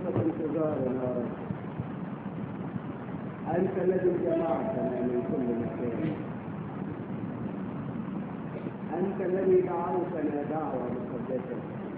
في انتظارنا يا رب أنت الذي جمعتنا من كل مكان أنت الذي دعوتنا دعوة مقدسة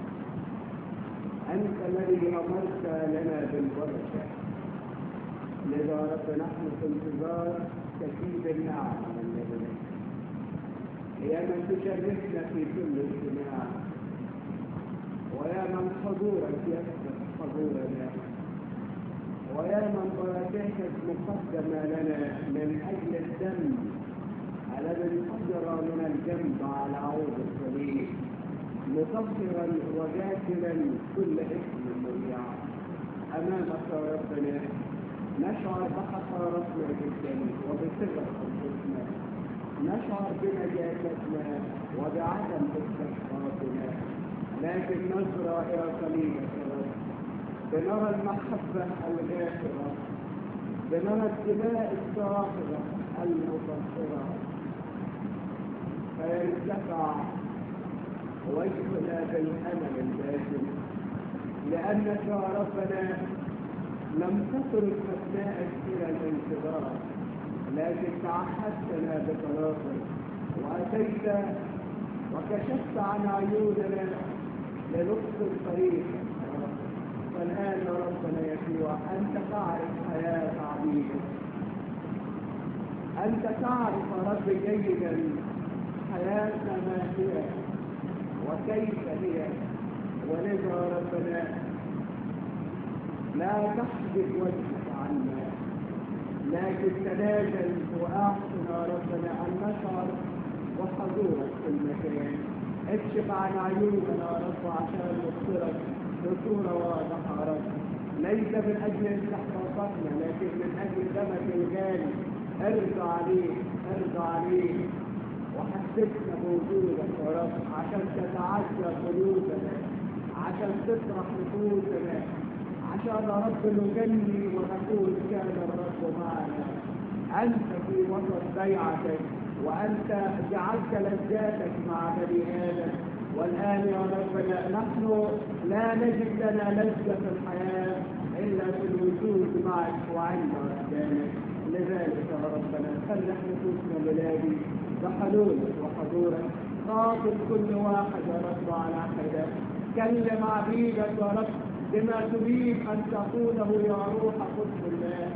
أنت الذي أمرت لنا بالبركة لذا رب نحن في انتظار كثير النعم من لديك هي من تشرفنا في كل اجتماع ويا من حضورك يسبق حضورنا ويا من بركاتك مقدمة لنا من أجل الدم الذي انفجر من الجنب على عود الصليب مطهرا وجاكلا كل اسم مريع أمامك يا ربنا نشعر بحقارتنا جدا وبصغر أنفسنا نشعر بنجاتنا وبعدم استشفاقنا لكن نظرة إلى صليبك يا رب بنرى المحبة الغافرة بنرى الدماء الصاخرة المطهرة فيرتفع وجهنا بالأمل الباسم لأنك يا ربنا لم تترك أبنائك إلى الانتظار لكن تعهدتنا بخلاصك وأتيت وكشفت عن عيوننا لنقص الطريق فالآن يا ربنا يسوع أنت تعرف حياة عبيدك أنت تعرف يا رب جيدا حياتنا ما هي وكيف هي ولذا ربنا لا تحجب وجهك عنا لكن تناجل واحسن يا ربنا ان نشعر وحضورك في المكان اكشف عن عيوننا يا رب عشان نبصرك بصوره واضحه يا رب ليس من اجل استحقاقاتنا لكن من اجل دمك الغالي ارضى عليك ارضى عليك وحسسنا بوجودك يا رب عشان تتعزى قلوبنا عشان تفرح نفوسنا عشان يا رب نجني ونقول كان الرب معنا انت في وسط بيعتك وانت جعلت لذاتك مع بني ادم والان يا ربنا نحن لا نجد لنا لذه في الحياه الا في الوجود معك وعند قدامك لذلك يا ربنا خلح نفوسنا بلادي بحلولك وحضورك خاطب كل واحد يا رب على حدا كلم عبيدك يا رب بما تريد ان تقوله يا روح قدس الله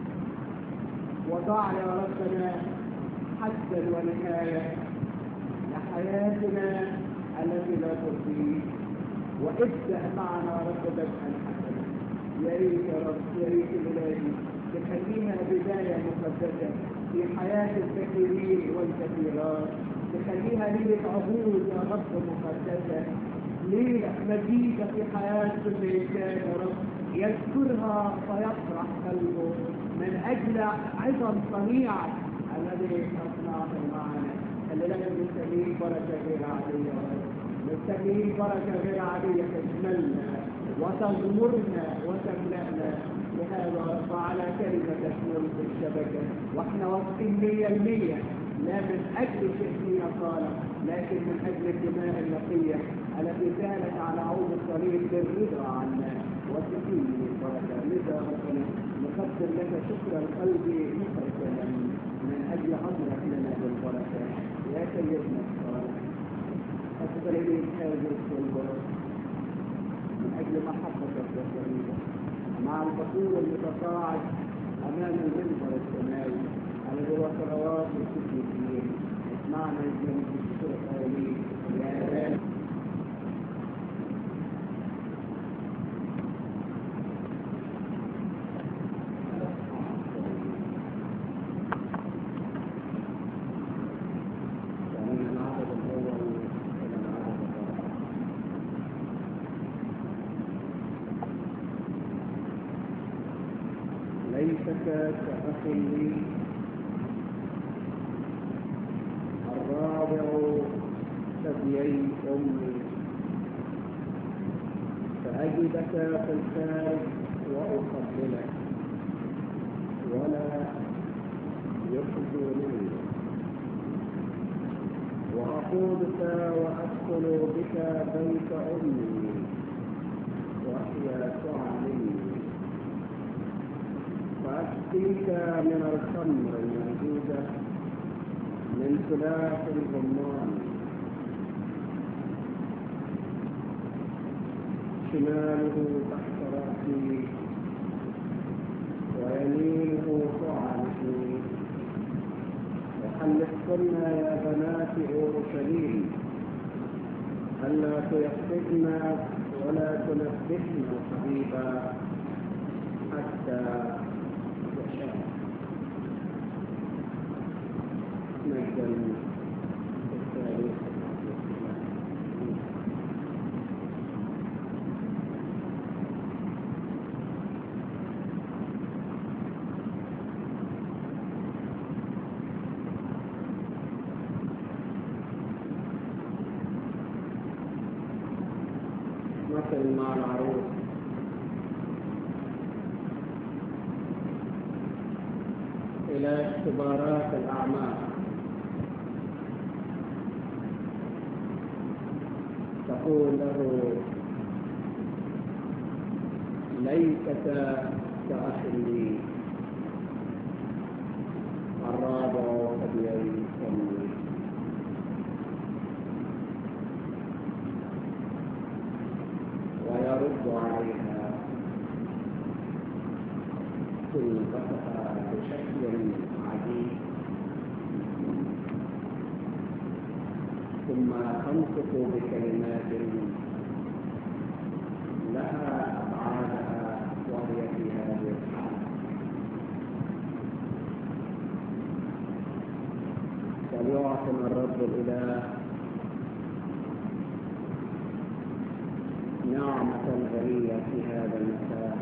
وضع يا ربنا حدا ونهايه لحياتنا التي لا ترضيك وابدا معنا يا رب بدءا حسنا يا ريت يا رب يا ريت بلادي تخليها بدايه مقدسه في حياة الكثيرين والكثيرات تخليها ليلة عهود يا رب مقدسة ليلة مجيدة في حياة كل إنسان يا رب يذكرها فيفرح قلبه من أجل عظم صنيعك الذي أصنعه معنا اللي لنا نستميل بركة غير عادية يا رب نستميل بركة غير عادية تشملنا وتغمرنا وتملأنا لهذا رب على كلمة تشمل في الشبكة واحنا واثقين مية المية لا من أجل شيء صالح لكن من أجل الدماء النقية التي كانت على عود الصليب للرضا عنا وتقيم البركة لذا ربنا نقدم لك شكرا قلبي مخرجا من أجل حضرك لنا بالبركة يا سيدنا الصالح أقبل إليك هذه البركة من أجل محبتك وصليبك مع الفصول المتصاعد امام المنبر السماوي الذي هو صلوات الشكر فيه اسمعنا يجب الشكر الخيري يا رب ليسك كأخ لي الرابع ثديي أمي فأجدك في الخارج وأقبلك ولا يخزونني وأقودك وأدخل بك بيت أمي وهي تعلمني أسقيك من الخمر الموجودة من سلاح الرمان شماله تحت رأسي ويمينه طعنتي وحلفكن يا بنات أورشليم ألا تيقظن ولا تنبهن حبيبا حتى يشاء مجدا الثالث مثل مع العروس إلى اختبارات الأعمال تقول له ليست كأخ لي الرابع أبيي أمي ويرد عليها خلقتها بشكل عجيب ثم تنطق بكلمات لها أبعادها وهي في هذه الحالة فليعطنا الرب الإله نعمة غنية في هذا المساء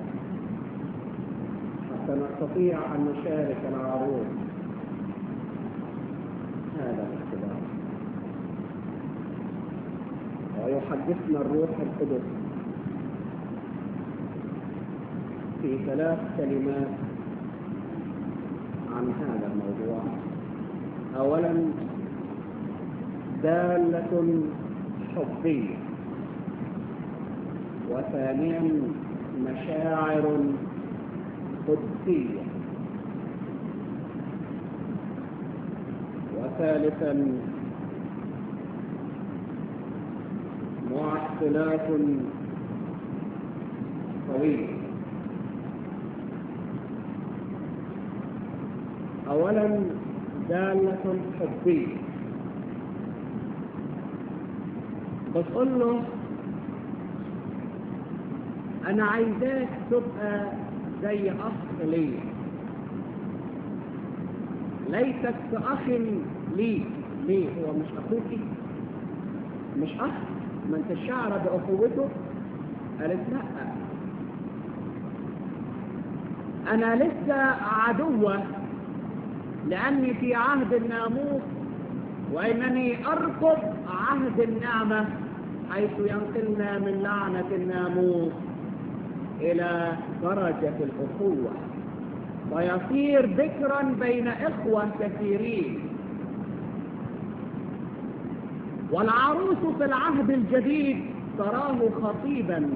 حتى نستطيع أن نشارك العروض هذا الاختبار ويحدثنا الروح القدس في ثلاث كلمات عن هذا الموضوع أولا دالة حبية وثانيا مشاعر قدسية وثالثا معسلات طويلة أولا دالة حبية بتقول له انا عايزاك تبقى زي اخ ليا ليست كاخ لي ليه هو مش اخوكي مش اخ ما انت شعر باخوته قالت لا انا لسه عدوة لاني في عهد الناموس وانني اركض عهد النعمة حيث ينقلنا من لعنة الناموس إلى درجة الأخوة ويصير ذكرا بين إخوة كثيرين والعروس في العهد الجديد تراه خطيبا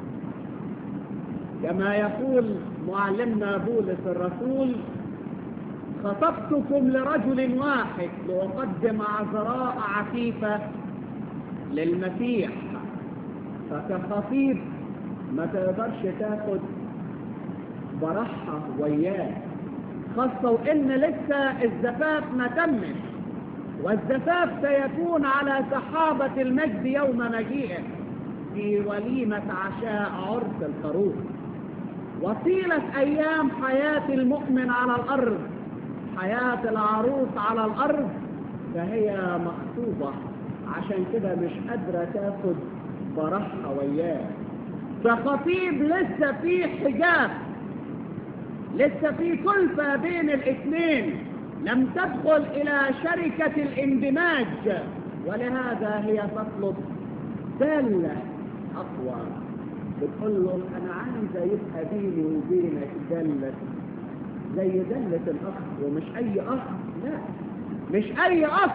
كما يقول معلمنا بولس الرسول خطبتكم لرجل واحد لأقدم عذراء عفيفة للمسيح فكخطيب ما تقدرش تاخد برحة وياه خاصة وإن لسه الزفاف ما تمش والزفاف سيكون على سحابة المجد يوم مجيئه في وليمة عشاء عرس الخروف وطيلة أيام حياة المؤمن على الأرض حياة العروس على الأرض فهي مخطوبة عشان كده مش قادرة تاخد فرحها وياه فخطيب لسه في حجاب لسه في كلفة بين الاثنين لم تدخل إلى شركة الاندماج ولهذا هي تطلب دالة أقوى بتقول له أنا عايزة يبقى بيني وبينك دالة زي دالة الأخ ومش أي أخ لا مش أي أخ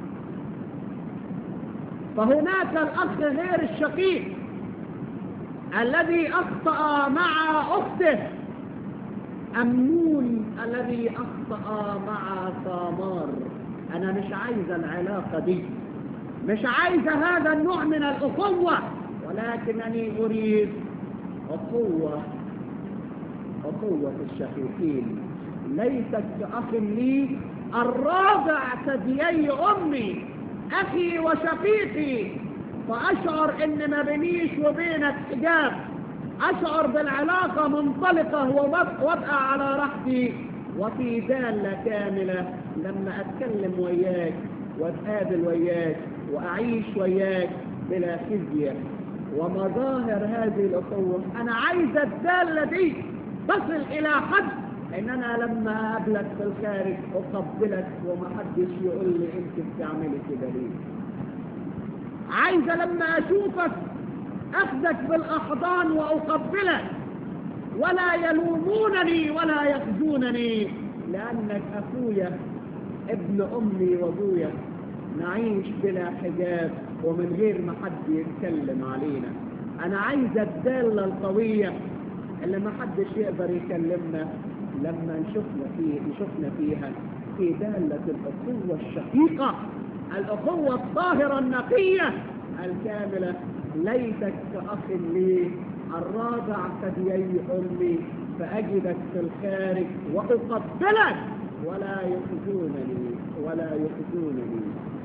فهناك الأخ غير الشقيق الذي أخطأ مع أخته أمنون الذي أخطأ مع ثامار أنا مش عايزة العلاقة دي مش عايزة هذا النوع من الأخوة ولكنني أريد أخوة أخوة الشقيقين ليست كأخ لي الرابع ثديي أمي أخي وشقيقي فأشعر إن ما بينيش وبينك حجاب أشعر بالعلاقة منطلقة ووضع على راحتي وفي دالة كاملة لما أتكلم وياك وأتقابل وياك وأعيش وياك بلا خزي ومظاهر هذه الأخوة أنا عايزة الدالة دي تصل إلى حد إن أنا لما أقابلك في الخارج أقبلك ومحدش يقول لي أنت بتعملي كده ليه عايزة لما أشوفك أخذك بالأحضان وأقبلك ولا يلومونني ولا يخزونني لأنك أخويا ابن أمي وأبويا نعيش بلا حجاب ومن غير ما حد يتكلم علينا أنا عايزة الدالة القوية اللي ما حدش يقدر يكلمنا لما نشوفنا فيه نشوفنا فيها في دالة الأخوة الشقيقة الأخوة الطاهرة النقية الكاملة ليتك كأخ لي الرابع ثديي أمي فأجدك في الخارج وأقبلك ولا يخزونني ولا يخزونني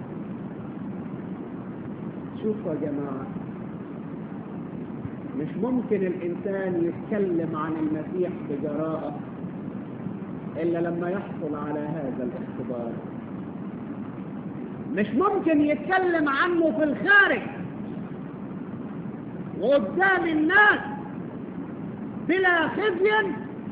شوفوا يا جماعة مش ممكن الإنسان يتكلم عن المسيح بجراءة إلا لما يحصل على هذا الاختبار مش ممكن يتكلم عنه في الخارج وقدام الناس بلا خزي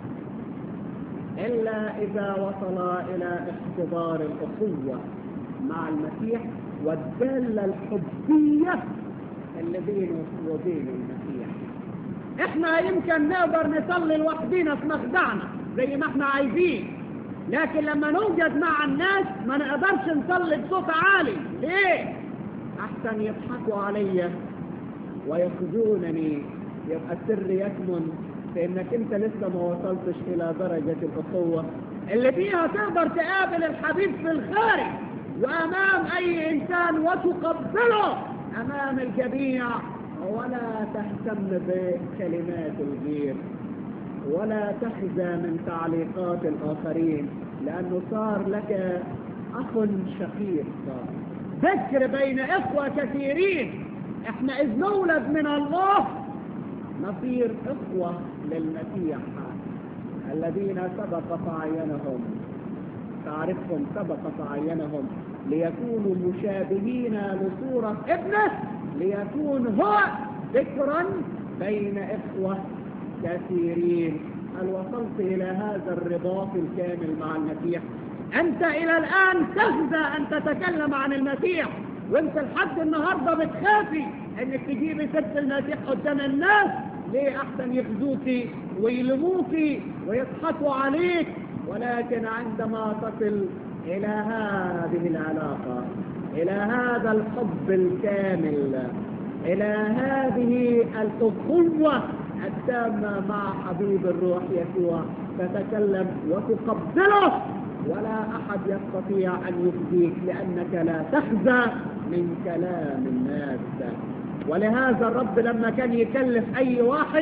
إلا إذا وصل إلى اختبار الأخوة مع المسيح والدالة الحبية اللي بينه وبين المسيح احنا يمكن نقدر نصلي لوحدينا في مخدعنا زي ما احنا عايزين لكن لما نوجد مع الناس ما نقدرش نصلي بصوت عالي ليه احسن يضحكوا عليا ويخزونني يبقى السر يكمن في انك انت لسه ما وصلتش الى درجة الاخوة اللي فيها تقدر تقابل الحبيب في الخارج وامام اي انسان وتقبله امام الجميع ولا تهتم بكلمات الغير ولا تحزى من تعليقات الاخرين لانه صار لك اخ شقيق ذكر بين اخوة كثيرين احنا اذ نولد من الله نصير اخوة للمسيح الذين سبق فعينهم تعرفهم سبق فعينهم ليكونوا مشابهين لصورة ابنه ليكون هو ذكرا بين اخوة كثيرين هل وصلت الى هذا الرباط الكامل مع المسيح انت الى الان تخزى ان تتكلم عن المسيح وانت لحد النهاردة بتخافي انك تجيبي سيرة المسيح قدام الناس ليه احسن يخزوكي ويلموكي ويضحكوا عليك ولكن عندما تصل الى هذه العلاقة الى هذا الحب الكامل الى هذه الاخوة التامة مع حبيب الروح يسوع تتكلم وتقبله ولا أحد يستطيع أن يخزيك لأنك لا تخزى من كلام الناس ولهذا الرب لما كان يكلف أي واحد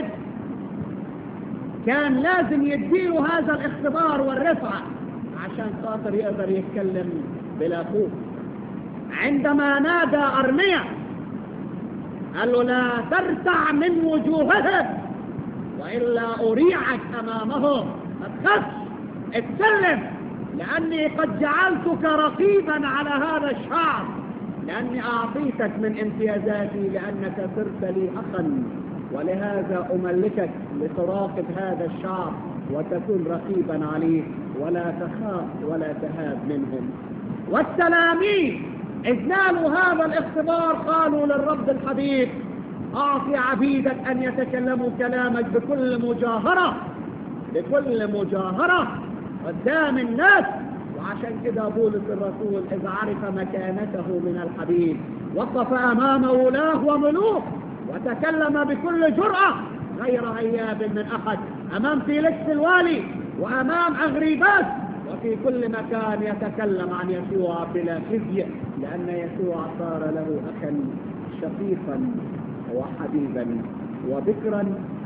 كان لازم يديله هذا الاختبار والرفعة عشان خاطر يقدر يتكلم بلا خوف عندما نادى أرميا قال له لا ترتع من وجوههم وإلا أريعك أمامهم ما تخافش اتسلم لأني قد جعلتك رقيبا على هذا الشعب لأني أعطيتك من امتيازاتي لأنك صرت لي أخا ولهذا أملكك لتراقب هذا الشعب وتكون رقيبا عليه ولا تخاف ولا تهاب منهم والتلاميذ إذ نالوا هذا الاختبار قالوا للرب الحبيب أعطي عبيدك أن يتكلموا كلامك بكل مجاهرة بكل مجاهرة قدام الناس وعشان كده بولس الرسول إذا عرف مكانته من الحبيب وقف أمام ولاه وملوك وتكلم بكل جرأة غير عياب من أحد أمام فيليكس الوالي وأمام أغريبات وفي كل مكان يتكلم عن يسوع بلا خزي لأن يسوع صار له أخا شقيقا وحبيبا وبكرا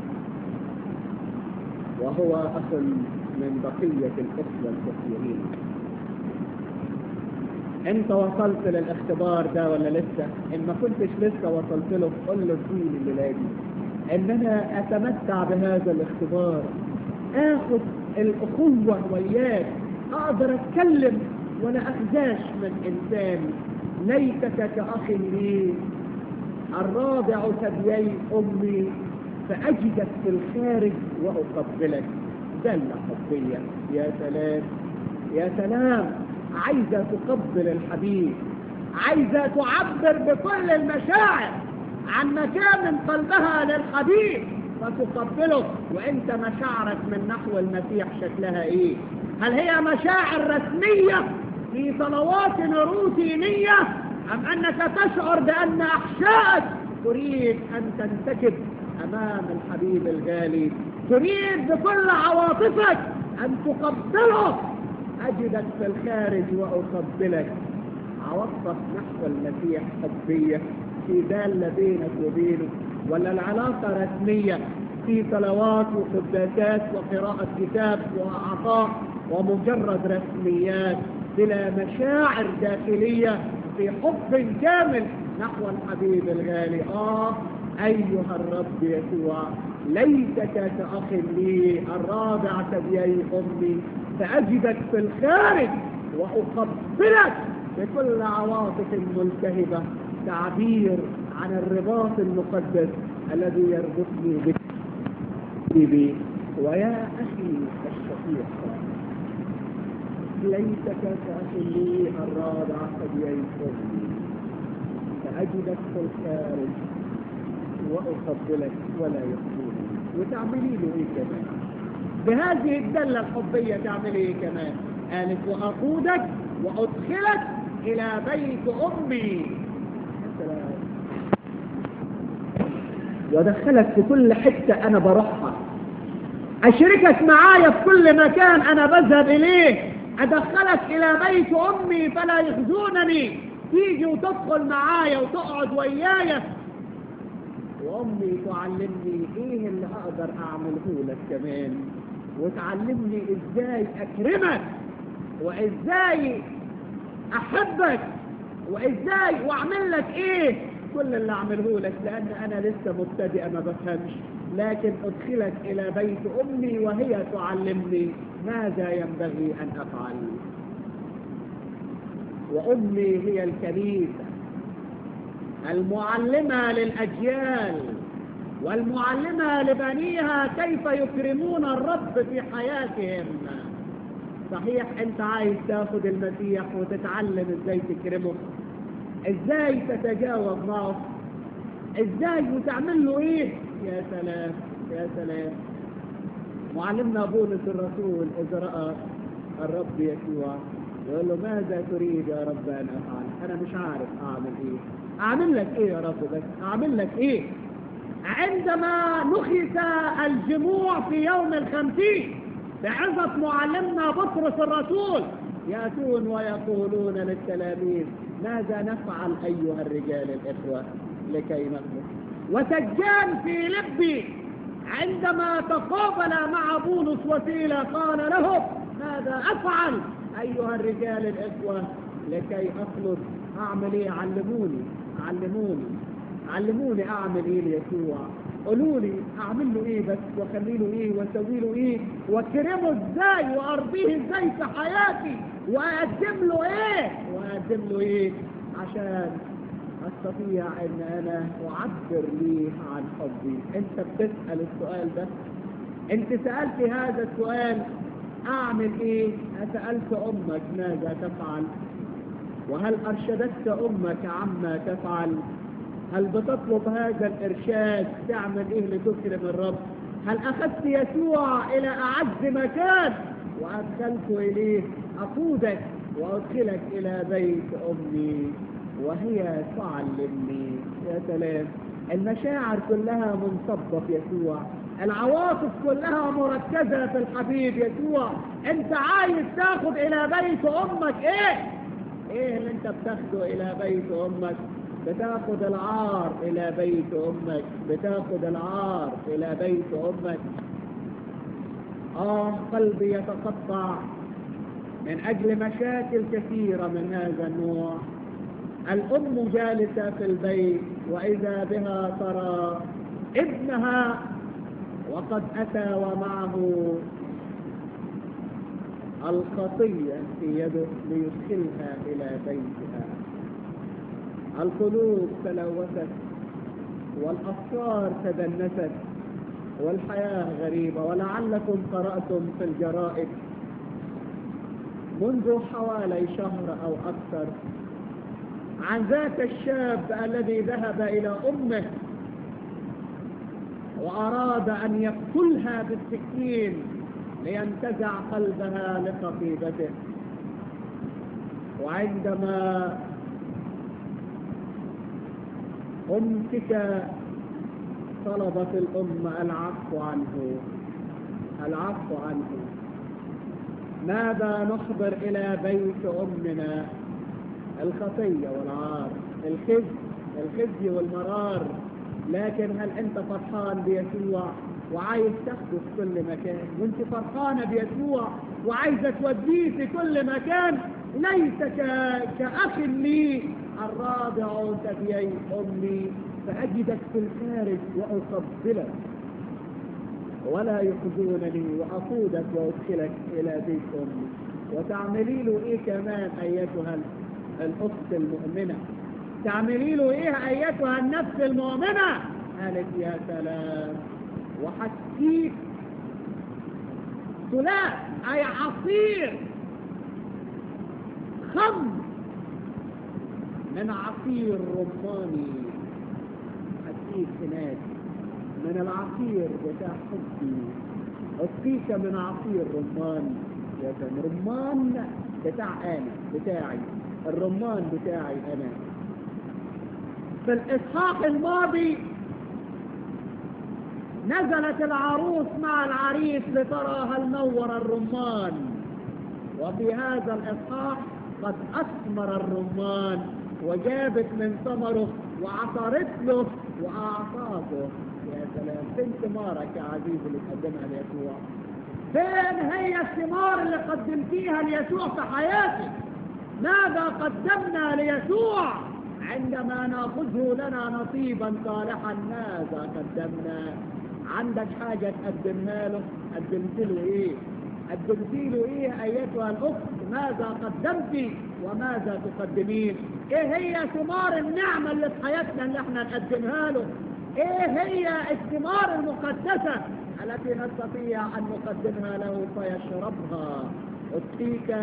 وهو أخ من بقية الإخوة الكثيرين انت وصلت للاختبار ده ولا لسه ان ما كنتش لسه وصلت له قل له اديني الليله دي ان انا اتمتع بهذا الاختبار اخد الاخوه وياك اقدر اتكلم ولا اخزاش من انسان ليتك كاخ لي الرابع ثديي امي فاجدك في الخارج واقبلك دلة حبية يا سلام يا سلام عايزة تقبل الحبيب عايزة تعبر بكل المشاعر عن مكان قلبها للحبيب فتقبله وانت مشاعرك من نحو المسيح شكلها ايه هل هي مشاعر رسمية في صلوات روتينية ام انك تشعر بان احشائك تريد ان تنتكب امام الحبيب الغالي تريد بكل عواطفك ان تقبله اجدك في الخارج واقبلك عواطفك نحو المسيح حبية في دالة بينك وبينه ولا العلاقة رسمية في صلوات وقداسات وقراءة كتاب وعطاء ومجرد رسميات بلا مشاعر داخلية في حب كامل نحو الحبيب الغالي آه أيها الرب يسوع ليتك كأخ لي الرابع ثديي أمي فأجدك في الخارج وأقبلك بكل عواطف ملتهبة تعبير عن الرباط المقدس الذي يربطني بك بي ويا أخي الشقيق ليتك كأخ لي الرابع ثديي أمي فأجدك في الخارج وأقبلك ولا يقبلني وتعملي له إيه كمان بهذه الدلة الحبية تعملي إيه كمان قالت وأقودك وأدخلك إلى بيت أمي السلام. وأدخلك في كل حتة أنا بروحها أشركك معايا في كل مكان أنا بذهب إليه أدخلك إلى بيت أمي فلا يخزونني تيجي وتدخل معايا وتقعد ويايا وامي تعلمني ايه اللي اقدر اعمله لك كمان وتعلمني ازاي اكرمك وازاي احبك وازاي واعمل لك ايه كل اللي اعمله لك لان انا لسه مبتدئه ما بفهمش لكن ادخلك الى بيت امي وهي تعلمني ماذا ينبغي ان افعل وامي هي الكنيسه المعلمة للأجيال والمعلمة لبنيها كيف يكرمون الرب في حياتهم صحيح انت عايز تاخد المسيح وتتعلم ازاي تكرمه ازاي تتجاوب معه ازاي وتعمل له ايه يا سلام يا سلام معلمنا بولس الرسول اذا راى الرب يسوع يقول له ماذا تريد يا رب ان افعل انا مش عارف اعمل ايه اعمل لك ايه يا رب بس اعمل لك ايه عندما نخس الجموع في يوم الخمسين بعظة معلمنا بطرس الرسول يأتون ويقولون للتلاميذ ماذا نفعل أيها الرجال الإخوة لكي نخلص وسجان في لبي عندما تقابل مع بولس وسيلة قال له ماذا أفعل أيها الرجال الإخوة لكي أخلص أعمل إيه علموني علموني علموني أعمل إيه ليسوع قولوا لي أعمل له إيه بس وأخلي له إيه وأسوي له إيه وأكرمه إزاي وأرضيه إزاي في حياتي وأقدم له إيه وأقدم له إيه عشان أستطيع أن أنا أعبر ليه عن حبي أنت بتسأل السؤال ده أنت سألت هذا السؤال أعمل إيه سألت أمك ماذا تفعل وهل أرشدتك أمك عما تفعل هل بتطلب هذا الإرشاد تعمل إيه لتكرم الرب هل أخذت يسوع إلى أعز مكان وأدخلت إليه أقودك وأدخلك إلى بيت أمي وهي تعلمني يا سلام المشاعر كلها منصبة في يسوع العواطف كلها مركزة في الحبيب يسوع انت عايز تاخد الى بيت امك ايه ايه اللي انت بتاخده الى بيت امك بتاخد العار الى بيت امك بتاخد العار الى بيت امك اه قلبي يتقطع من اجل مشاكل كثيرة من هذا النوع الام جالسة في البيت واذا بها ترى ابنها وقد اتى ومعه الخطية في يده ليدخلها الى بيتها القلوب تلوثت والافكار تدنست والحياة غريبة ولعلكم قرأتم في الجرائد منذ حوالي شهر أو أكثر عن ذاك الشاب الذي ذهب إلى أمه وأراد أن يقتلها بالسكين لينتزع قلبها لخطيبته وعندما أمسك طلبت الأم العفو عنه العفو عنه ماذا نحضر إلى بيت أمنا الخطية والعار الخزي الخزي والمرار لكن هل أنت فرحان بيسوع وعايز تاخده في كل مكان وانت فرحانة بيسوع وعايزة توديه في كل مكان ليس كأخ لي الرابع ثديي أمي فأجدك في الخارج وأقبلك ولا يخزونني وأقودك وأدخلك إلى بيت أمي وتعملي له إيه كمان أيتها الأخت المؤمنة تعملي له إيه أيتها النفس المؤمنة قالت يا سلام وحكيك ثلاث أي عصير خمر من عصير رماني حكيك هناك من العصير بتاع حبي أسقيك من عصير رمان يا سلام رمان بتاع أنا بتاعي الرمان بتاعي أنا في الإسحاق الماضي نزلت العروس مع العريس لترى هل نور الرمان وفي هذا الإسحاق قد أثمر الرمان وجابت من ثمره وعصرت له وأعطاته يا سلام فين ثمارك يا عزيزي اللي تقدمها ليسوع فين هي الثمار اللي قدمتيها ليسوع في حياتك ماذا قدمنا ليسوع عندما ناخذه لنا نصيبا صالحا ماذا قدمنا عندك حاجة تقدمها له قدمت له ايه قدمت له ايه ايتها الاخت ماذا قدمت وماذا تقدمين ايه هي ثمار النعمة اللي في حياتنا اللي احنا نقدمها له ايه هي الثمار المقدسة التي نستطيع ان نقدمها له فيشربها اسقيك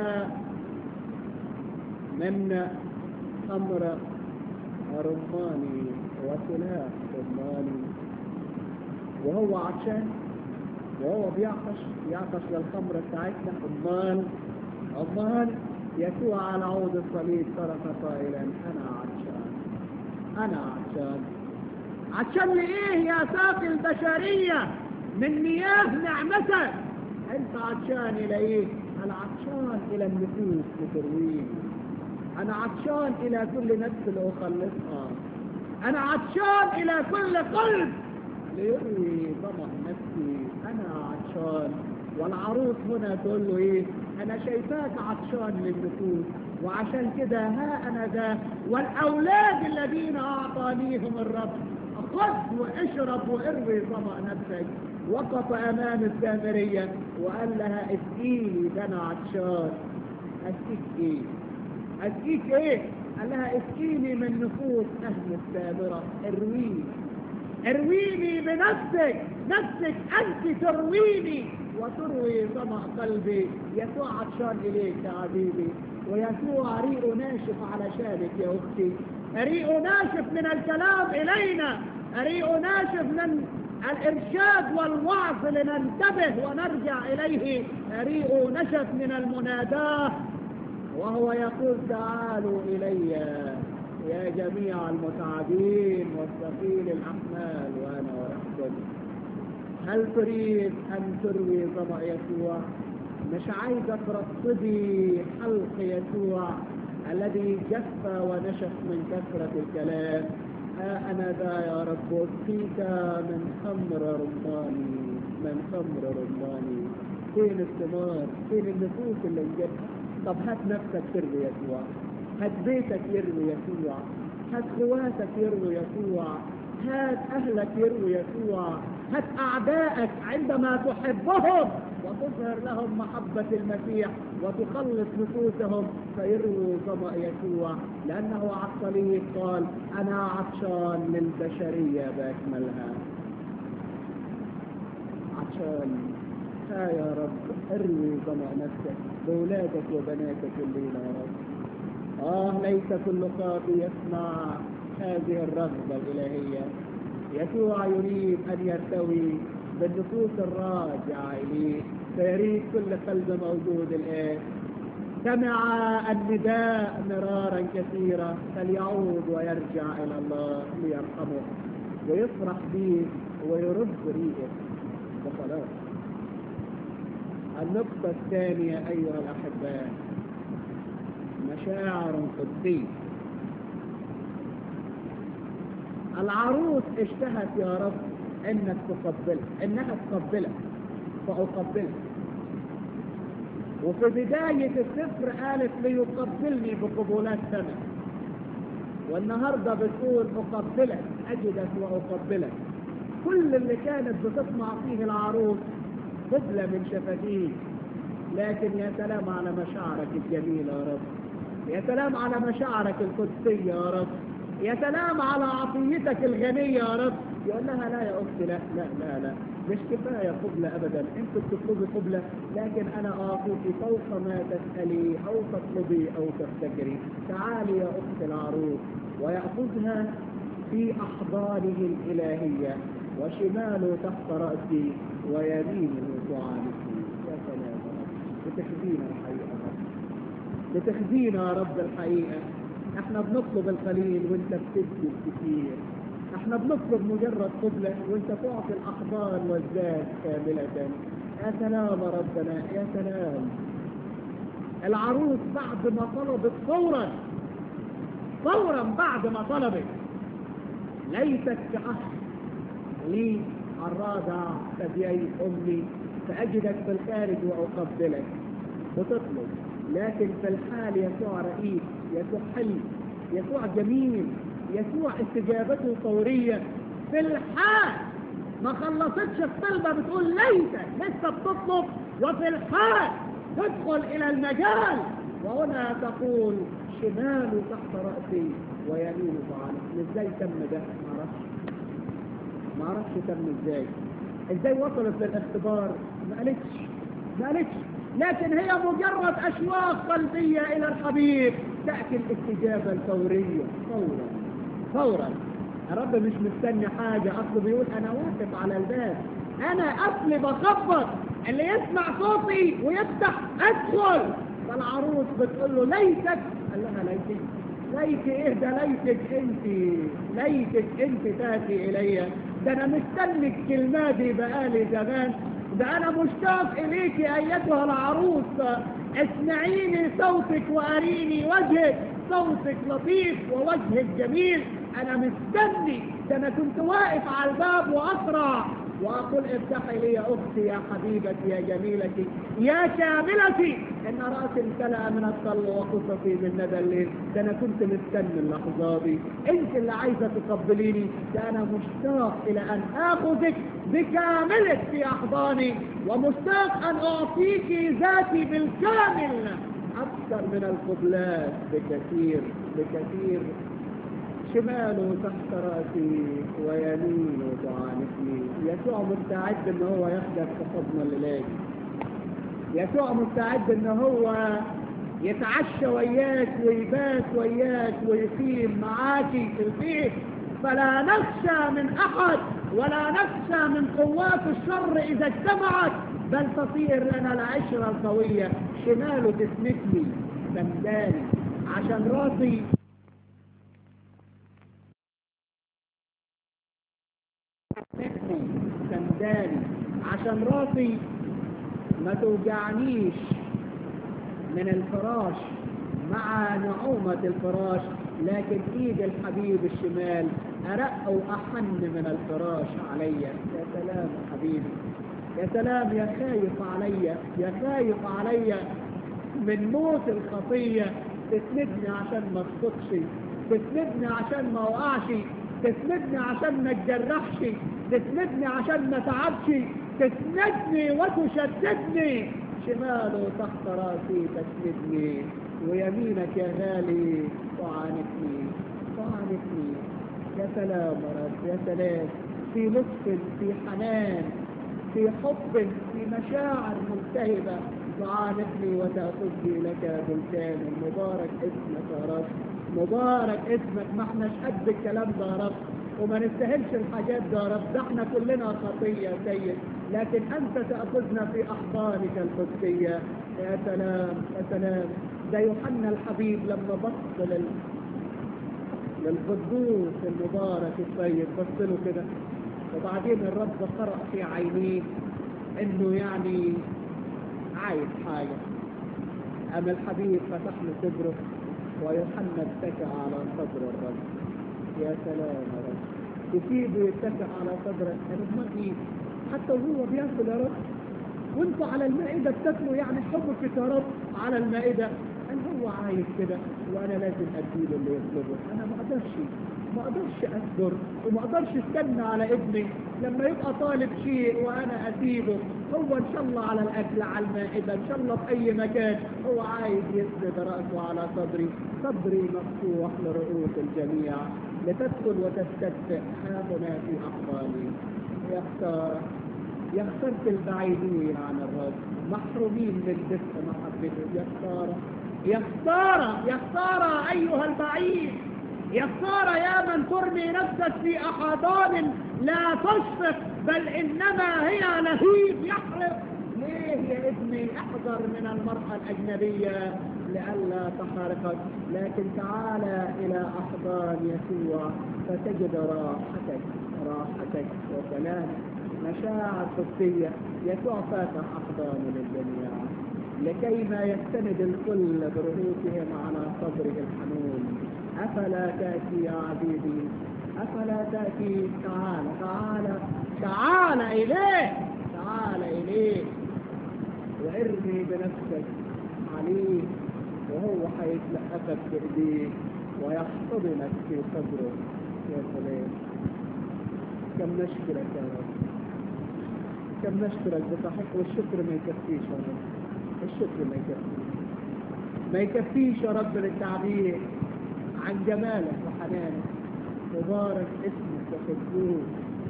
من خمر رماني وسلاح رماني وهو عطشان وهو بيعطش يعطش للخمر بتاعتنا امال امال يسوع على عود الصليب صرخ قائلا انا عطشان انا عطشان عطشان لايه يا ساقي البشريه من مياه نعمتك انت عطشان الى ايه انا عطشان الى النفوس لترويني انا عطشان الى كل نفس لاخلصها انا عطشان الى كل قلب ليروي ظمأ نفسي انا عطشان والعروس هنا تقول له ايه انا شايفاك عطشان للنفوس وعشان كده ها انا ذا والاولاد الذين اعطانيهم الرب خذ واشرب واروي ظمأ نفسك وقف امام السامرية وقال لها اسقيني ده انا عطشان اسقيك ايه اسقيك ايه قال لها اسقيني من نفوس اهل السامرة ارويني ارويني بنفسك نفسك انت ترويني وتروي ظمأ قلبي يسوع عطشان اليك يا حبيبي ويسوع ريق ناشف علشانك يا اختي ريق ناشف من الكلام الينا ريق ناشف من الارشاد والوعظ لننتبه ونرجع اليه ريق نشف من المناداه وهو يقول تعالوا الي يا جميع المتعبين والثقيل الأحمال وأنا ورحكم هل تريد أن تروي ظمأ يسوع مش عايزة ترصدي حلق يسوع الذي جف ونشف من كثرة الكلام ها أنا ذا يا رب أسقيك من خمر رماني من خمر رماني فين الثمار فين النفوس اللي نجدها طب هات نفسك تروي يسوع هات بيتك يروي يسوع هات خواتك يروي يسوع هات أهلك يروي يسوع هات أعدائك عندما تحبهم وتظهر لهم محبة المسيح وتخلص نفوسهم فيرووا ظمأ يسوع لأنه على الصليب قال أنا عطشان للبشرية بأكملها عطشان ها يا رب اروي ظمأ نفسك بأولادك وبناتك الليلة يا رب آه ليس كل خاطي يسمع هذه الرغبة الإلهية يسوع يريد أن يرتوي بالنفوس الراجعة إليه فيريد كل قلب موجود الآن سمع النداء مرارا كثيرا فليعود ويرجع إلى الله ليرحمه ويفرح به ويرد ريقه وخلاص النقطة الثانية أيها الأحباء مشاعر قدسية العروس اشتهت يا رب انك تقبلها انها تقبلك فاقبلك وفي بداية السفر قالت ليقبلني بقبولات سنة والنهاردة بتقول أقبلك أجدك وأقبلك كل اللي كانت بتطمع فيه العروس قبلة من شفتيه لكن يا سلام على مشاعرك الجميلة يا رب يا سلام على مشاعرك القدسية يا رب يا سلام على عطيتك الغنية يا رب يقول لها لا يا أختي لا لا لا لا مش كفاية قبلة أبدا أنت بتطلبي قبلة لكن أنا أعطيك فوق ما تسألي أو تطلبي أو تفتكري تعالي يا أخت العروس ويأخذها في أحضانه الإلهية وشماله تحت رأسي ويمينه تعانقني يا سلام يا رب بتخزينا الحقيقة يا رب بتخزينا يا رب الحقيقة احنا بنطلب القليل وانت بتدي الكثير احنا بنطلب مجرد قبلة وانت تعطي الاحضان والذات كاملة يا سلام يا ربنا يا سلام العروس بعد ما طلبت فورا فورا بعد ما طلبت ليست كأخ لي الرادع ثديي امي فاجدك في الخارج واقبلك وتطلب لكن في الحال يسوع رئيس يسوع حلو يسوع جميل يسوع استجابته فورية في الحال ما خلصتش الطلبة بتقول ليتك لسه بتطلب وفي الحال تدخل إلى المجال وهنا تقول شماله تحت رأسي ويمينه تعالى ازاي تم ده ما اعرفش ما اعرفش تم ازاي ازاي وصلت للاختبار ما قالتش ما قالتش لكن هي مجرد أشواق قلبية إلى الحبيب تأتي الاستجابة الفورية فورا فورا الرب مش مستني حاجة أصله بيقول أنا واقف على الباب أنا أصلي بخبط اللي يسمع صوتي ويفتح أدخل فالعروس بتقول له ليتك قال لها ليتك ليت ايه ده ليتك انت ليتك انت تاتي الي ده انا مستني الكلمه دي بقالي زمان ده انا مشتاق اليك ايتها العروس اسمعيني صوتك واريني وجهك صوتك لطيف ووجهك جميل انا مستني ده انا كنت واقف على الباب واسرع واقول افتحي لي يا اختي يا حبيبتي يا جميلتي يا كاملتي ان راسي امتلأ من الطل وقصتي من ندى الليل ده انا كنت مستني اللحظه دي انت اللي عايزه تقبليني ده انا مشتاق الى ان اخذك بكاملك في احضاني ومشتاق ان اعطيك ذاتي بالكامل اكثر من القبلات بكثير بكثير شماله تحت رأسي ويمينه تعانقني يسوع مستعد ان هو ياخدك في حضن الليل يسوع مستعد ان هو يتعشى وياك ويبات وياك ويقيم معاكي في البيت فلا نخشى من احد ولا نخشى من قوات الشر اذا اجتمعت بل تصير لنا العشرة القوية شماله تسندني سنداني عشان راسي سنداني عشان راسي ما توجعنيش من الفراش مع نعومة الفراش لكن ايد الحبيب الشمال ارق واحن من الفراش عليا يا سلام يا حبيبي يا سلام يا خايف عليا يا خايف عليا من موت الخطية تسندني عشان ما اسقطش تسندني عشان ما اوقعش تسندني عشان ما اتجرحش تسندني عشان ما تعبش تسندني وتشددني شماله تحت راسي تسندني ويمينك يا غالي تعانقني تعانقني يا سلام يا رب يا سلام في لطف في حنان في حب في مشاعر ملتهبة تعانقني وتأخذني لك بلسان مبارك اسمك يا رب مبارك اسمك ما احناش قد الكلام ده يا رب وما نستاهلش الحاجات ده يا رب ده احنا كلنا خطية يا سيد لكن انت تأخذنا في احضانك القدسية يا سلام يا سلام ده يوحنا الحبيب لما بص لل للقدوس المبارك السيد بص له كده وبعدين الرب قرأ في عينيه انه يعني عايز حاجة أما الحبيب فتح له صدره ويوحنا اتكى على صدر الرب يا سلام يا رب تسيبه يتكى على صدرك انا ما ايه حتى وهو بياكل يا رب وانتوا على المائدة بتاكلوا يعني حبك يا رب على المائدة قال هو عايز كده وانا لازم اديله اللي يطلبه انا ما اقدرش ما اقدرش اصبر وما اقدرش استنى على ابني لما يبقى طالب شيء وانا اسيبه هو ان شاء الله على الاكل على المائده ان شاء الله في اي مكان هو عايز يسند راسه على صدري صدري مفتوح لرؤوس الجميع لتدخل وتستدفئ ها هنا في احضاني يا خساره يا خساره البعيدين عن الرب محرومين من دفء محبته يا خساره يا خساره يا خساره ايها البعيد يا خسارة يا من ترمي نفسك في أحضان لا تشفق بل إنما هي لهيب يحرق ليه يا ابني احذر من المرأة الأجنبية لئلا تحرقك لكن تعال إلى أحضان يسوع فتجد راحتك راحتك وسلامك مشاعر قدسية يسوع فاتح أحضانه للجميع لكي ما يستند الكل برؤوسهم على صدره الحنون أفلا تأتي يا عبيدي أفلا تأتي تعال تعال تعال إليه تعال إليه وارمي بنفسك عليه وهو حيتلقفك بإيديه ويحتضنك في صدره يا سلام كم نشكرك يا رب كم نشكرك بصحيح والشكر ما يكفيش يا رب الشكر ما يكفيش ما يكفيش يا رب للتعبير عن جمالك وحنانك مبارك اسمك وقدوس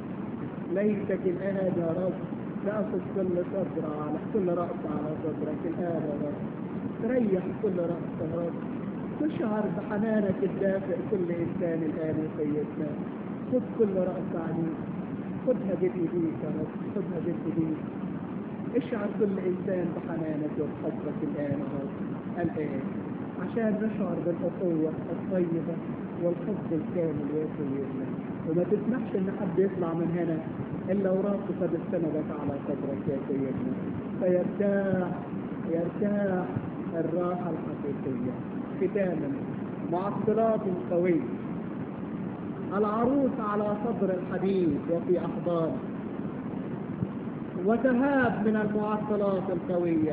ليتك الآن يا رب تأخذ كل صدر على كل رأس على صدرك الآن يا رب تريح كل رأس يا رب تشعر بحنانك الدافئ كل إنسان الآن يا سيدنا خذ كل رأس عليك خذها بإيديك يا رب خذها بإيديك اشعر كل إنسان بحنانك وبحبك الآن يا رب الآن عشان نشعر بالأخوة الطيبة والحب الكامل يا سيدنا وما تسمحش ان حد يطلع من هنا الا وراسه قد استندك على صدرك يا سيدنا فيرتاح يرتاح الراحة الحقيقية ختاما معطلات قوية العروس على صدر الحديد وفي أحضان وتهاب من المعطلات القوية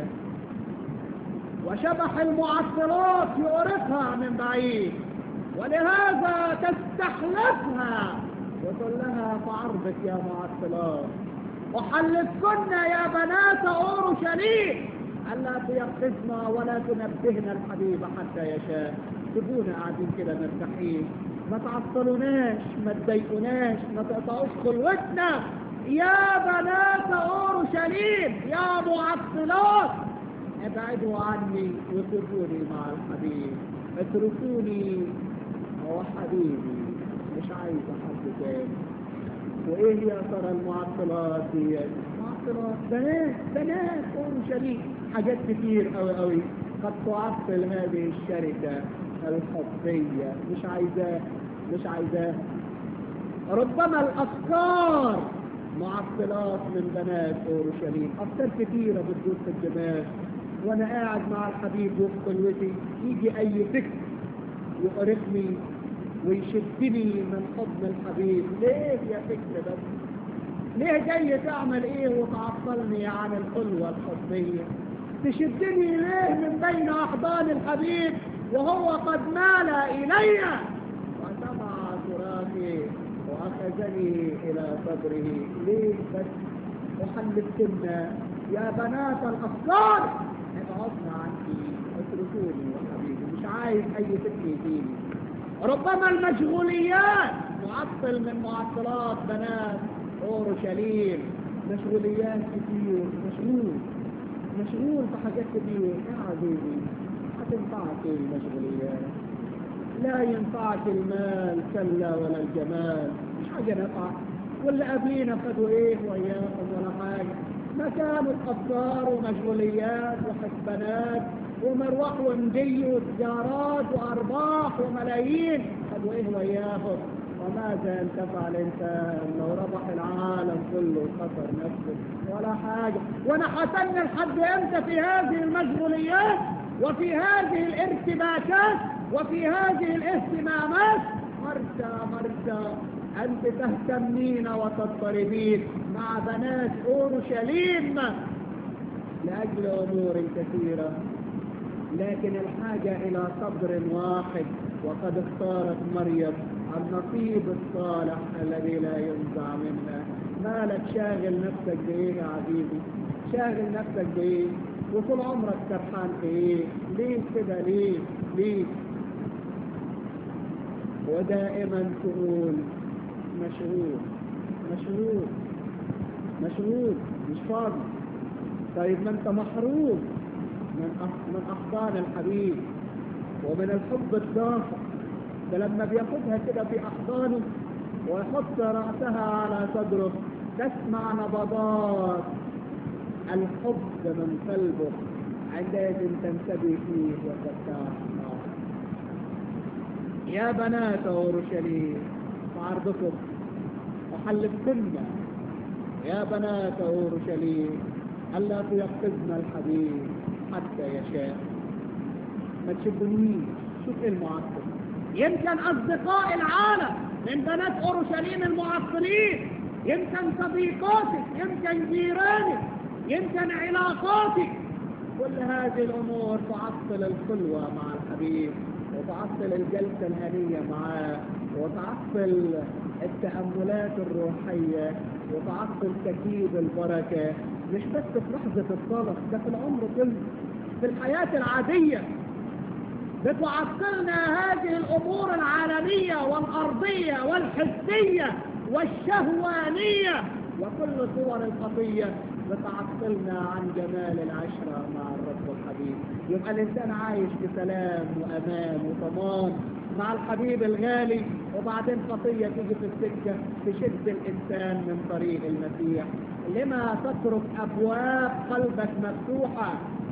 وشبح المعطلات يؤرقها من بعيد ولهذا تستحلفها وتقول لها فعرضك يا معطلات وحلفكن يا بنات اورشليم الا تيقظنا ولا تنبهنا الحبيب حتى يشاء سيبونا قاعدين كده مرتاحين ما تعطلوناش ما تضايقوناش ما تقطعوش خلوتنا يا بنات اورشليم يا معطلات ابعدوا عني وسيبوني مع الحبيب اتركوني هو حبيبي مش عايز حد تاني وايه يا ترى المعطلات دي معطلات بنات بنات اورشليم حاجات كتير قوي قوي قد تعطل هذه الشركة الحبية مش عايزاه مش عايزاه ربما الافكار معطلات من بنات اورشليم افكار كثيره بتدور في الدماغ وانا قاعد مع الحبيب وسط خلوتي يجي اي فكر يقرفني ويشدني من حضن الحبيب ليه يا فكر بس ليه جاي تعمل ايه وتعطلني عن الخلوة الحضنية تشدني ليه من بين احضان الحبيب وهو قد مال الي وسمع صراخي واخذني الى صدره ليه بس وحلفتنا يا بنات الافكار ابعدنا عني اتركوني يا حبيبي مش عايز اي فكر يجيني ربما المشغوليات معطل من معطلات بنات اورشليم مشغوليات كتير مشغول مشغول في حاجات كتير يا عزيزي هتنفعك المشغوليات لا ينفعك المال كلا ولا الجمال مش حاجة نفع واللي قبلينا خدوا ايه وياهم ولا حاجة ما كانوا افكار ومشغوليات وحسبانات ومروح ومجي وتجارات وارباح وملايين خدوا ايه وياهم وماذا انتفع الانسان لو ربح العالم كله وخسر نفسه ولا حاجة وانا حسن لحد امتى في هذه المشغوليات وفي هذه الارتباكات وفي هذه الاهتمامات مرسى مرسى أنت تهتمين وتضطربين مع بنات أورشليم لأجل أمور كثيرة لكن الحاجة إلى صبر واحد وقد اختارت مريم النصيب الصالح الذي لا ينزع منه مالك شاغل نفسك بإيه يا عزيزي شاغل نفسك بإيه وطول عمرك سرحان في إيه ليه كده ليه ليه ودائما تقول مشغول مشغول مشغول مش فاضي طيب ما انت محروم من أح- من احضان الحبيب ومن الحب الدافع ده لما بياخدها كده في احضانه ويحط راسها على صدره تسمع نبضات الحب من قلبه عندئذ تنتبه فيه وترتاح معه يا بنات اورشليم وعرضكم وحلفتن يا بنات اورشليم الا تيقظن الحبيب حتى يشاء ما تشدنيش شوف ايه المعطل يمكن اصدقاء العالم من بنات اورشليم المعطلين يمكن صديقاتك يمكن جيرانك يمكن علاقاتك كل هذه الامور تعطل الخلوه مع الحبيب وتعطل الجلسه الهنيه معاه وتعطل التاملات الروحيه وتعطل تكييف البركه مش بس في لحظه الصلاه ده في العمر كله في الحياه العاديه بتعطلنا هذه الامور العالميه والارضيه والحسيه والشهوانيه وكل صور الخطيه بتعطلنا عن جمال العشره مع الرب الحبيب يبقى الانسان عايش بسلام وامان وضمان مع الحبيب الغالي وبعدين خطيه تيجي في السكه تشد الانسان من طريق المسيح لما تترك ابواب قلبك مفتوحه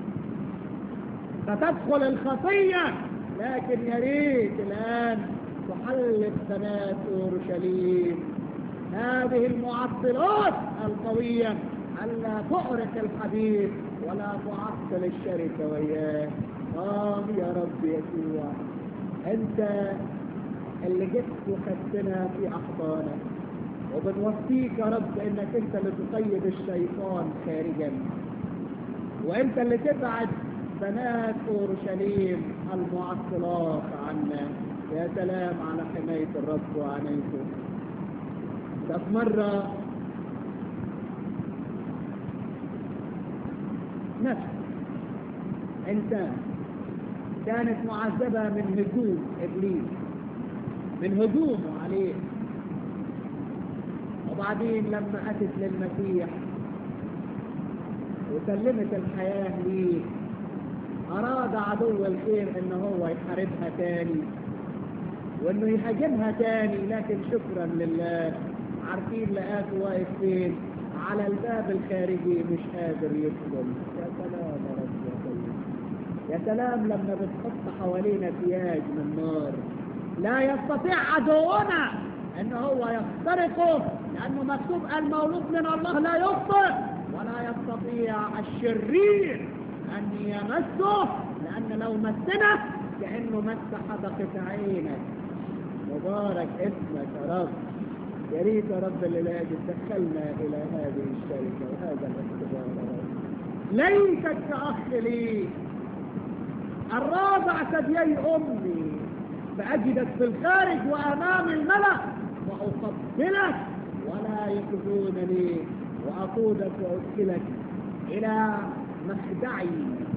فتدخل الخطية لكن يا ريت الآن تحلف بنات أورشليم هذه المعطلات القوية ألا تؤرق الحبيب ولا تعطل الشركة وياه آه يا رب يسوع أنت اللي جبت وخدتنا في أحضانك وبنوصيك يا رب انك انت اللي تقيد الشيطان خارجا وانت اللي تبعد بنات اورشليم المعطلات عنا يا سلام على حماية الرب وعنايته ده في مرة نفس انسان كانت معذبة من هجوم ابليس من هجومه عليه وبعدين لما اتت للمسيح وسلمت الحياة ليه أراد عدو الخير إن هو يحاربها تاني وإنه يهاجمها تاني لكن شكرا لله عارفين لقاته واقف فين على الباب الخارجي مش قادر يدخل يا سلام يا رب يا طيب يا سلام لما بتحط حوالينا سياج من نار لا يستطيع عدونا ان هو يخترقه لأنه مكتوب المولود من الله لا يخطئ ولا يستطيع الشرير أن يمسه لأن لو مسنا كأنه مس حدقة عينك مبارك اسمك يا رب يا ريت يا رب الليلة تدخلنا إلى هذه الشركة وهذا الاختبار يا رب ليست كأخ لي الرابع ثديي أمي فأجدك في الخارج وأمام الملأ وأقبلك ولا يكذونني وأقودك وأدخلك إلى مخدعي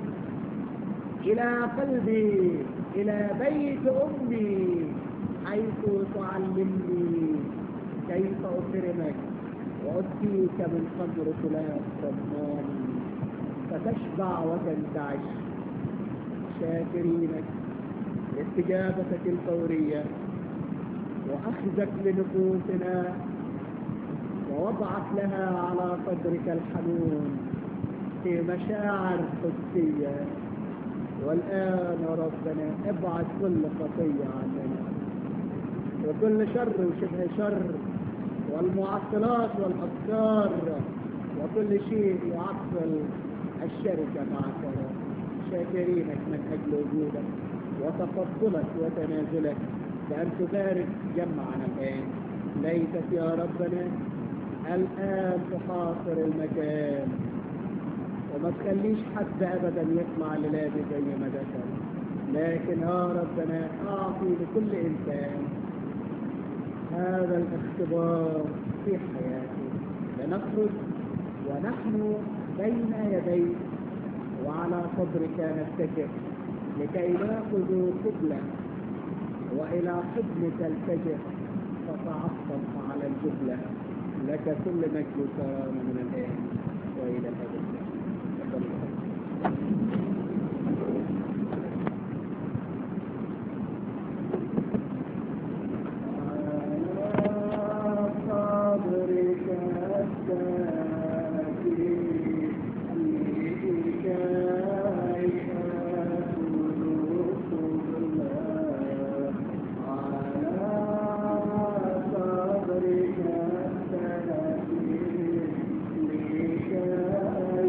إلى قلبي إلى بيت أمي حيث تعلمني كيف أكرمك وأسقيك من قدر خلاف رمان فتشبع وتنتعش شاكرينك لاستجابتك الفورية وأخذك لنفوسنا ووضعك لها على صدرك الحنون في مشاعر قدسية والآن يا ربنا ابعد كل خطية عننا وكل شر وشبه شر والمعطلات والأفكار وكل شيء يعطل الشركة معك يا رب شاكرينك من أجل وجودك وتفضلك وتنازلك بأن تبارك جمعنا الآن ليتك يا ربنا الآن تحاصر المكان وما تخليش حد أبدا يطلع للابي زي ما دخل لكن يا ربنا أعطي لكل إنسان هذا الاختبار في حياته لنخرج ونحن بين يديك وعلى صدرك نتكئ لكي ناخذ قبلة وإلى حضنك التجئ فتعصب على الجبلة لك كل مجد وكرامة من الآن وإلى الأبد تفضل. على صدرك التاكي لكي أسلك الله على صدرك التاكي لكي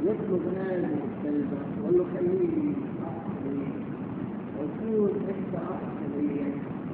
يطلب هذه الكلمة ويقول له خليني أصلي وكون أنت أصلي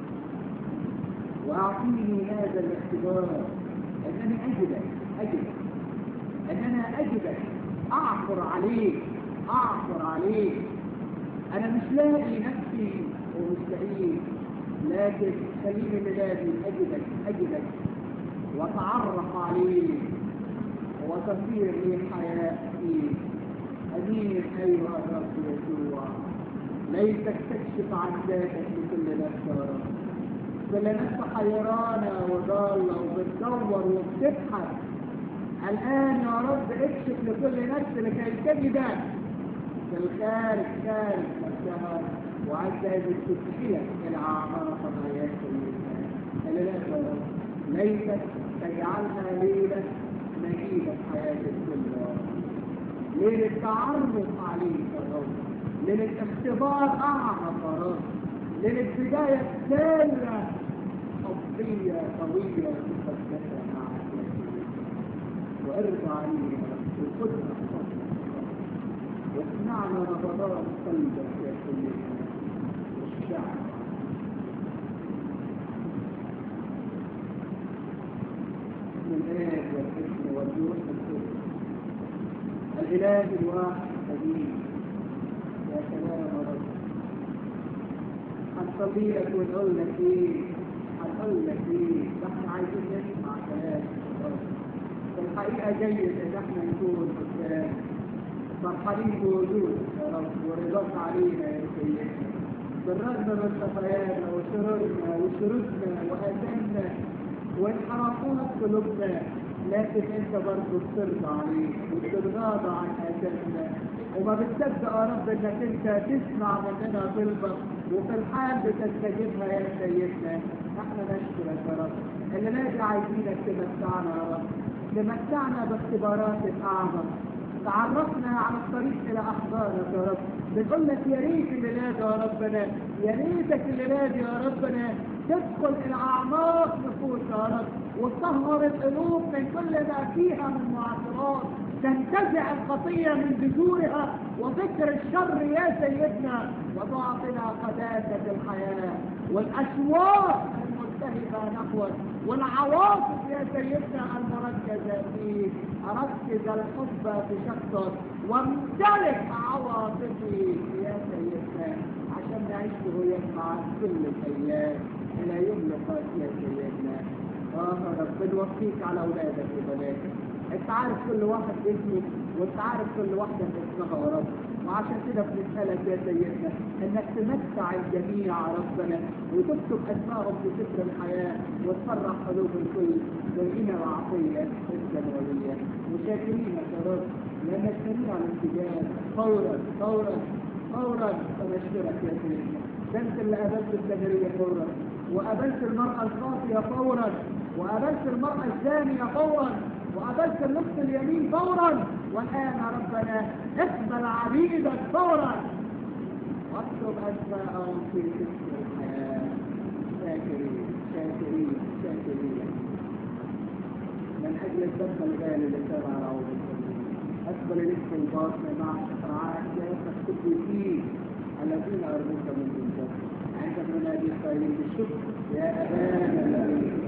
وأعطيني هذا الاختبار أنني أجدك أجدك أن أنا أجدك أعثر عليك أعثر عليك أنا مش لاقي نفسي ومستعين لكن خليني ميلادي أجدك أجدك وأتعرف عليك وتصير لي حياتي أمين أيها الرب يسوع ليتك تكشف عن ذاتك لكل نفس يا رب كل نفس حيرانة وضالة وبتدور وبتبحث الآن يا رب اكشف لكل نفس لكي تجدك في الخارج خارج نفسها وعز هذه تدخلك إلى أعماق حياة الإنسان لا يا رب ليتك تجعلها ليلة نجيبة حياة الكل يا رب ليلة تعرف عليك يا رب ليلة اختبار أعمق يا رب ليلة بداية سارة حبية قوية مقدسة معك وارضى علينا وخذنا واصنعنا نبضات قلبك يا سيدنا والشعب من الآب والابن والروح القدس الإله الواحد القديم يا سلام يا رب هنصلي لك ونقول لك ايه هنقول لك ايه احنا عايزين نسمع كلام في الحقيقة جيد ان احنا نكون قدام فرحانين بوجودك يا رب ورضاك علينا يا سيدنا بالرغم من خطايانا وشرورنا وشرودنا وآثامنا وانحرافات قلوبنا لكن انت برضه بترضى عليك وبتتغاضى عن آثامنا وما بتصدق يا رب انك انت تسمع مننا طلبك وفي الحال بتستجيبها يا سيدنا احنا نشكرك يا رب اللي نادي عايزينك تمتعنا يا رب تمتعنا باختبارات اعظم تعرفنا على الطريق الى احضانك يا رب بنقول لك يا ريت الميلاد يا ربنا يا ريتك الميلاد يا ربنا تدخل الى اعماق نفوس يا رب وتطهر القلوب من كل ما فيها من معاصرات تنتزع الخطية من جذورها وفكر الشر يا سيدنا وتعطينا قداسة الحياة والأشواق الملتهبة نحوك والعواطف يا سيدنا المركزة فيك أركز الحب في شخصك وامتلك عواطفي يا سيدنا عشان نعيش رؤية معك كل الأيام إلى يوم لقاء يا سيدنا آه يا رب بنوصيك على أولادك وبناتك انت عارف كل واحد اسمه وانت عارف كل واحدة اسمها يا رب وعشان كده بنسألك يا سيدنا انك تمتع الجميع يا ربنا وتكتب اسمائهم في سفر الحياة وتفرح قلوب الكل زينا وعطية السماوية وشاكرينك يا رب لانك سريع الانتجاب فورا فورا فورا فنشكرك يا سيدنا ده انت اللي قابلت السجرية فورا وقابلت المرأة الخاطية فورا وقابلت المرأة الزانية فورا وقابلت النصف اليمين فورا والآن يا ربنا اقبل عبيدك فورا واكتب أسماءهم في سفر الحياة شاكرين شاكرين شاكرين من أجل الدم الغالي لتبع روضة أقبل الاسم الباطن مع شفاعات تكتب فيه الذين أرضوك من الجنة عند منادي قائلين بالشكر يا أبانا الذي